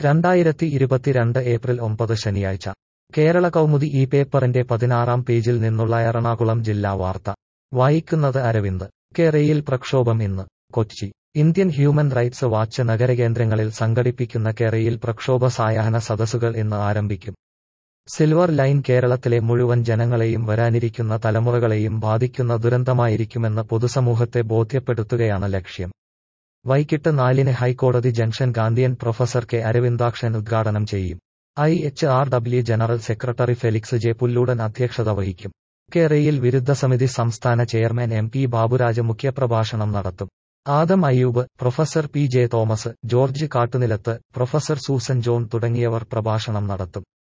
രണ്ടായിരത്തി ഇരുപത്തിരണ്ട് ഏപ്രിൽ ഒമ്പത് ശനിയാഴ്ച കേരള കൗമുദി ഈ പേപ്പറിന്റെ പതിനാറാം പേജിൽ നിന്നുള്ള എറണാകുളം ജില്ലാ വാർത്ത വായിക്കുന്നത് അരവിന്ദ് കേരയിൽ പ്രക്ഷോഭം ഇന്ന് Kochi Indian human rights watch നഗരകേന്ദ്രങ്ങളിൽ സംഘടിപ്പിക്കുന്ന കേരയിൽ പ്രക്ഷോഭ സായാഹ്ന സദസ്സുകൾ ഇന്ന് ആരംഭിക്കും സിൽവർ ലൈൻ കേരളത്തിലെ മുഴുവൻ ജനങ്ങളെയും വരാനിരിക്കുന്ന തലമുറകളെയും ബാധിക്കുന്ന ദുരന്തമായിരിക്കുമെന്ന് പൊതുസമൂഹത്തെ ബോധ്യപ്പെടുത്തുകയാണ് ലക്ഷ്യം വൈകിട്ട് നാലിന് ഹൈക്കോടതി junction Gandhian professor K Aravindakshan ഉദ്ഘാടനം ചെയ്യും I H R W general secretary Felix J Pulloodan അധ്യക്ഷത വഹിക്കും കേരയിൽ വിരുദ്ധ സമിതി സംസ്ഥാന ചെയർമാൻ എം പി ബാബുരാജ് മുഖ്യപ്രഭാഷണം നടത്തും Adam Ayyub professor P J Thomas George Kattunilath professor Susan John തുടങ്ങിയവർ പ്രഭാഷണം നടത്തും